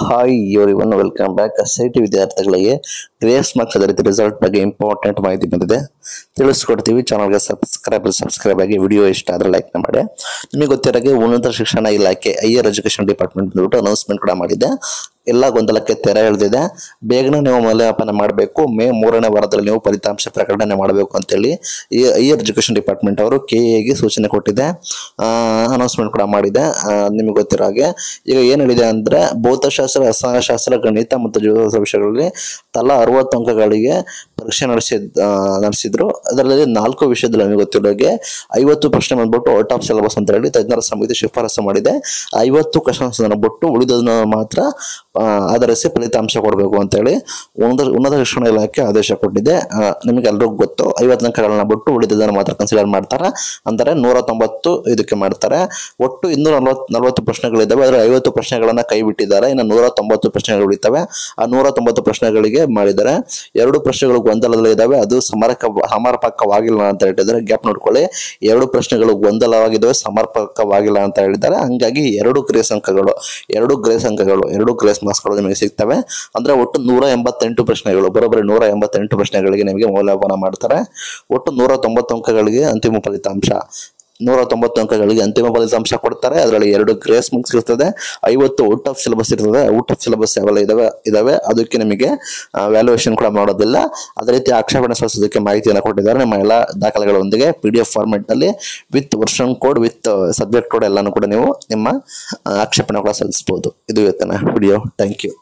hi everyone welcome back S I T ವಿದ್ಯಾರ್ಥಿಗಳಿಗೆ grace marks ಅದೇ ರೀತಿ ರಿಸಲ್ಟ್ ಬಗ್ಗೆ ಇಂಪಾರ್ಟೆಂಟ್ ಮಾಹಿತಿ ಬಂದಿದೆ ತಿಳಿಸ್ಕೊಡ್ತೀವಿ ಚಾನಲ್ಗೆ ಸಬ್ಸ್ಕ್ರೈಬ್ ಸಬ್ಸ್ಕ್ರೈಬ್ ಆಗಿ ವಿಡಿಯೋ ಇಷ್ಟ ಆದರೆ ಲೈಕ್ ಮಾಡಿ ನಿಮಗೆ ಗೊತ್ತಿರೋಗೆ ಉನ್ನತ ಶಿಕ್ಷಣ ಇಲಾಖೆ ಹೈಯರ್ ಎಜುಕೇಷನ್ ಡಿಪಾರ್ಟ್ಮೆಂಟ್ ಬಂದ್ಬಿಟ್ಟು ಅನೌನ್ಸ್ಮೆಂಟ್ ಕೂಡ ಮಾಡಿದೆ ಎಲ್ಲ ಗೊಂದಲಕ್ಕೆ ತೆರೆ ಎಳೆದಿದೆ ಬೇಗನೆ ನೀವು ಮೌಲ್ಯಮಾಪನ ಮಾಡಬೇಕು ಮೇ ಮೂರನೇ ವಾರದಲ್ಲಿ ನೀವು ಫಲಿತಾಂಶ ಪ್ರಕಟಣೆ ಮಾಡಬೇಕು ಅಂತೇಳಿ ಈ ಹೈಯರ್ ಎಜುಕೇಷನ್ ಡಿಪಾರ್ಟ್ಮೆಂಟ್ ಅವರು ಕೆ ಎಗೆ ಸೂಚನೆ ಕೊಟ್ಟಿದೆ ಅನೌನ್ಸ್ಮೆಂಟ್ ಕೂಡ ಮಾಡಿದೆ ಆ, ನಿಮಗೆ ಗೊತ್ತಿರೋ ಹಾಗೆ ಈಗ ಏನು ಹೇಳಿದೆ ಅಂದ್ರೆ ಭೌತಶಾಸ್ತ್ರ ರಸಾಯನಶಾಸ್ತ್ರ ಗಣಿತ ಮತ್ತು ಜೀವಶಾಸ್ತ್ರ ವಿಷಯಗಳಲ್ಲಿ ತಲಾ ಅರವತ್ತು ಅಂಕಗಳಿಗೆ ಪರೀಕ್ಷೆ ನಡೆಸಿದ್ ಆ, ನಡೆಸಿದ್ರು ಅದರಲ್ಲಿ ನಾಲ್ಕು ವಿಷಯದಲ್ಲಿ ನಮಗೆ ಗೊತ್ತಿರೋ ಹಾಗೆ ಐವತ್ತು ಪ್ರಶ್ನೆ ಬಂದ್ಬಿಟ್ಟು ಔಟ್ ಆಫ್ ಸಿಲೆಬಸ್ ಅಂತ ಹೇಳಿ ತಜ್ಞರ ಸಮಿತಿ ಶಿಫಾರಸು ಮಾಡಿದೆ ಐವತ್ತು ಕ್ವಶನ್ಸ್ ಬಿಟ್ಟು ಉಳಿದದನ್ನ ಮಾತ್ರ ಆ, ಆಧರಿಸಿ ಫಲಿತಾಂಶ ಕೊಡಬೇಕು ಅಂತೇಳಿ ಉನ್ನತ ಉನ್ನತ ಶಿಕ್ಷಣ ಇಲಾಖೆ ಆದೇಶ ಕೊಟ್ಟಿದೆ ಆ, ನಿಮಗೆ ಎಲ್ರಿಗೂ ಗೊತ್ತು ಐವತ್ತು ಅಂಕಗಳನ್ನ ಬಿಟ್ಟು ಉಳಿದದನ್ನು ಮಾತ್ರ ಕನ್ಸಿಡರ್ ಮಾಡ್ತಾರೆ ಅಂದರೆ ನೂರ ತೊಂಬತ್ತು ಇದಕ್ಕೆ ಮಾಡ್ತಾರೆ ಒಟ್ಟು ಇನ್ನೂರ ನಲವತ್ತು ನಲವತ್ತು ಪ್ರಶ್ನೆಗಳಿದ್ದಾವೆ ಅದರ ಐವತ್ತು ಪ್ರಶ್ನೆಗಳನ್ನ ಕೈ ಬಿಟ್ಟಿದ್ದಾರೆ ಇನ್ನು ನೂರ ತೊಂಬತ್ತು ಪ್ರಶ್ನೆಗಳು ಉಳಿತವೆ ಆ ನೂರ ತೊಂಬತ್ತು ಪ್ರಶ್ನೆಗಳಿಗೆ ಮಾಡಿದ್ದಾರೆ ಎರಡು ಪ್ರಶ್ನೆಗಳು ಗೊಂದಲದಲ್ಲಿ ಇದ್ದಾವೆ ಅದು ಸಮರ್ಕ ಸಮರ್ಪಕವಾಗಿಲ್ಲ ಅಂತ ಹೇಳಿದ್ದಾರೆ ಗ್ಯಾಪ್ ನೋಡ್ಕೊಳ್ಳಿ ಎರಡು ಪ್ರಶ್ನೆಗಳು ಗೊಂದಲವಾಗಿದ್ದಾವೆ ಸಮರ್ಪಕವಾಗಿಲ್ಲ ಅಂತ ಹೇಳಿದ್ದಾರೆ ಹಂಗಾಗಿ ಎರಡು ಗ್ರೇಸ್ ಅಂಕಗಳು ಎರಡು ಗ್ರೇಸ್ ಅಂಕಗಳು ಎರಡು ಗ್ರೇಸ್ ಮಾರ್ಕ್ಸ್ಗಳು ನಿಮಗೆ ಸಿಗ್ತವೆ ಅಂದ್ರೆ ಒಟ್ಟು ನೂರ ಎಂಬತ್ತೆಂಟು ಪ್ರಶ್ನೆಗಳು ಬರೋಬ್ಬರಿ ನೂರ ಎಂಬತ್ತೆಂಟು ಪ್ರಶ್ನೆಗಳಿಗೆ ನಿಮಗೆ ಮೌಲ್ಯಮಾಪನ ಮಾಡ್ತಾರೆ ಒಟ್ಟು ನೂರ ತೊಂಬತ್ತು ಅಂಕಗಳಿಗೆ ಅಂತಿಮ ಫಲಿತಾಂಶ ನೂರ ತೊಂಬತ್ತು ಅಂಕಗಳಿಗೆ ಅಂತಿಮ ಫಲಿತಾಂಶ ಕೊಡ್ತಾರೆ ಅದರಲ್ಲಿ ಎರಡು ಗ್ರೇಸ್ ಮಾರ್ಕ್ಸ್ ಇರ್ತದೆ ಐವತ್ತು ಔಟ್ ಆಫ್ ಸಿಲೆಬಸ್ ಇರ್ತದೆ ಔಟ್ ಆಫ್ ಸಿಲೆಬಸ್ ಯಾವೆಲ್ಲ ಇದಾವೆ ಇದಾವೆ ಅದಕ್ಕೆ ನಿಮಗೆ ವ್ಯಾಲ್ಯೂಯೇಷನ್ ಕೂಡ ಮಾಡೋದಿಲ್ಲ ಅದೇ ರೀತಿ ಆಕ್ಷೇಪಣೆ ಸಲ್ಲಿಸೋದಕ್ಕೆ ಮಾಹಿತಿಯನ್ನು ಕೊಟ್ಟಿದ್ದಾರೆ ನಿಮ್ಮ ಎಲ್ಲ ದಾಖಲೆಗಳೊಂದಿಗೆ ಪಿ ಡಿ ಎಫ್ ಫಾರ್ಮೆಟ್ನಲ್ಲಿ with version code with subject code ಎಲ್ಲಾನು ಕೂಡ ನೀವು ನಿಮ್ಮ ಆ, ಆಕ್ಷೇಪಣೆ ಕೂಡ ಸಲ್ಲಿಸಬಹುದು ಇದು ಇವತ್ತಿನ ವಿಡಿಯೋ ಥ್ಯಾಂಕ್ ಯು